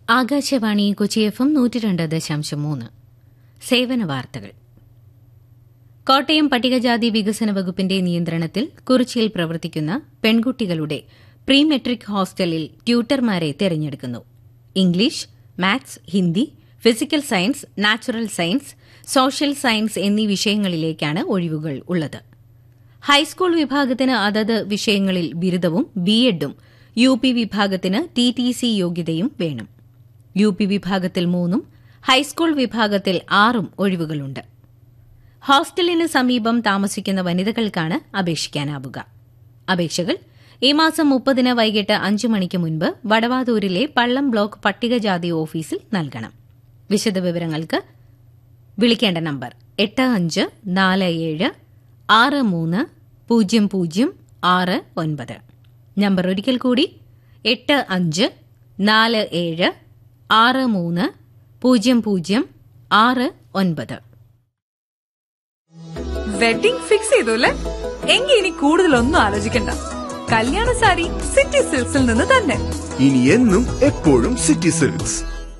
Akashvani Kochi F M നൂറ്റി രണ്ട് ദശാംശം മൂന്ന് സേവന വാർത്തകൾ കോട്ടയം പട്ടികജാതി വികസന വകുപ്പിന്റെ നിയന്ത്രണത്തിൽ കുറിച്ചിയിൽ പ്രവർത്തിക്കുന്ന പെൺകുട്ടികളുടെ പ്രീ മെട്രിക് ഹോസ്റ്റലിൽ ട്യൂട്ടർമാരെ തെരഞ്ഞെടുക്കുന്നു English maths Hindi physical science natural science social science എന്നീ വിഷയങ്ങളിലേക്കാണ് ഒഴിവുകൾ ഉള്ളത് ഹൈസ്കൂൾ വിഭാഗത്തിന് അതത് വിഷയങ്ങളിൽ ബിരുദവും ബിഎഡും യു പി വിഭാഗത്തിന് ടി ടി സി യോഗ്യതയും വേണം യു പി വിഭാഗത്തിൽ മൂന്നും ഹൈസ്കൂൾ വിഭാഗത്തിൽ ആറും ഒഴിവുകളുണ്ട് ഹോസ്റ്റലിന് സമീപം താമസിക്കുന്ന വനിതകൾക്കാണ് അപേക്ഷിക്കാനാവുക അപേക്ഷകൾ ഈ മാസം മുപ്പതിന് വൈകിട്ട് അഞ്ചു മണിക്ക് മുൻപ് വടവാതൂരിലെ പള്ളം ബ്ലോക്ക് പട്ടികജാതി ഓഫീസിൽ നൽകണം വിശദവിവരങ്ങൾക്ക് വിളിക്കേണ്ട നമ്പർ എട്ട് അഞ്ച് നാല് ഏഴ് ആറ് മൂന്ന് പൂജ്യം പൂജ്യം ആറ് ഒൻപത് നമ്പർ ഒരിക്കൽ കൂടി എട്ട് അഞ്ച് നാല് ഏഴ് ആറ് മൂന്ന് പൂജ്യം പൂജ്യം ആറ് ഒൻപത് വെഡിംഗ് ഫിക്സ് ചെയ്തു അല്ലേ എങ്കിൽ ഇനി കൂടുതലൊന്നും ആലോചിക്കണ്ട കല്യാണ സാരി സിറ്റി സിൽക്സിൽ നിന്ന് തന്നെ ഇനി എന്നും എപ്പോഴും സിറ്റി സിൽക്സ്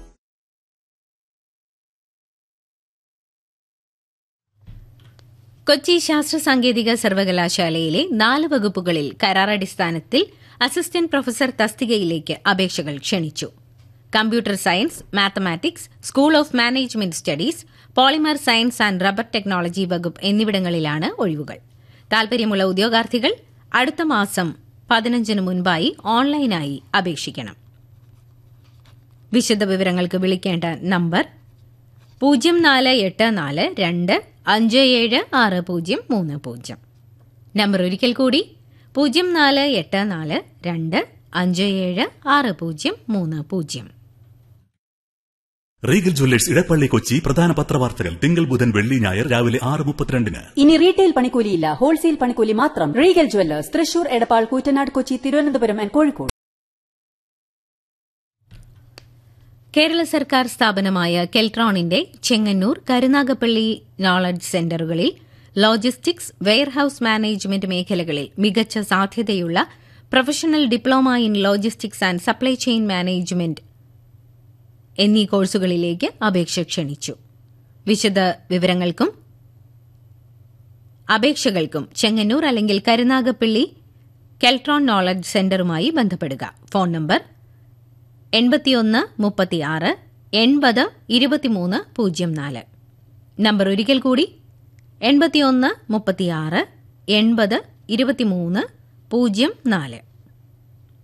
കൊച്ചി ശാസ്ത്ര സാങ്കേതിക സർവകലാശാലയിലെ നാല് വകുപ്പുകളിൽ കരാറടിസ്ഥാനത്തിൽ അസിസ്റ്റന്റ് പ്രൊഫസർ തസ്തികയിലേക്ക് അപേക്ഷകൾ ക്ഷണിച്ചു computer science mathematics school of management studies polymer science and rubber technology വകുപ്പ് എന്നിവിടങ്ങളിലാണ് ഒഴിവുകൾ താൽപര്യമുള്ള ഉദ്യോഗാർത്ഥികൾ അടുത്ത മാസം പതിനഞ്ചിന് മുൻപായി ഓൺലൈനായി അപേക്ഷിക്കണം വിശദവിവരങ്ങൾക്ക് വിളിക്കേണ്ട നമ്പർ പൂജ്യം നാല് എട്ട് നാല് രണ്ട് അഞ്ച് ഏഴ് ആറ് പൂജ്യം മൂന്ന് പൂജ്യം നമ്പർ ഒരിക്കൽ കൂടി പൂജ്യം നാല് എട്ട് നാല് രണ്ട് അഞ്ച് ഏഴ് ആറ് പൂജ്യം മൂന്ന് പൂജ്യം റീഗൽ ജ്വല്ലേഴ്സ് ഇടപ്പള്ളി കൊച്ചി പ്രധാന പത്രവാർത്തകൾ തിങ്കൾ ബുധൻ വെള്ളി ഞായർ രാവിലെ ആറ് മുപ്പത്തിരണ്ടിന് ഇനി റീറ്റെയിൽ പണിക്കൂലിയില്ല ഹോൾസെയിൽ പണിക്കൂലി മാത്രം Regal jewellers Thrissur Edappal Koottanad Kochi Thiruvananthapuram and Kozhikode Kerala സർക്കാർ സ്ഥാപനമായ കെൽട്രോണിന്റെ ചെങ്ങന്നൂർ കരുനാഗപ്പള്ളി നോളജ് സെന്ററുകളിൽ ലോജിസ്റ്റിക്സ് വെയർഹൌസ് മാനേജ്മെന്റ് മേഖലകളിൽ മികച്ച സാധ്യതയുള്ള professional diploma in logistics and supply chain management എന്നീ കോഴ്സുകളിലേക്ക് അപേക്ഷ ക്ഷണിച്ചു വിശദ വിവരങ്ങൾക്കും അപേക്ഷകൾക്കും ചെങ്ങന്നൂർ അല്ലെങ്കിൽ കരുനാഗപ്പള്ളി കെൽട്രോൺ നോളജ് സെന്ററുമായി ബന്ധപ്പെടുക ഫോൺ നമ്പർ എൺപത്തിയൊന്ന് മുപ്പത്തിയാറ് എൺപത് ഇരുപത്തിമൂന്ന് പൂജ്യം നാല് നമ്പർ ഒരിക്കൽ കൂടി എൺപത്തിയൊന്ന് മുപ്പത്തിയാറ് എൺപത് ഇരുപത്തിമൂന്ന് പൂജ്യം നാല്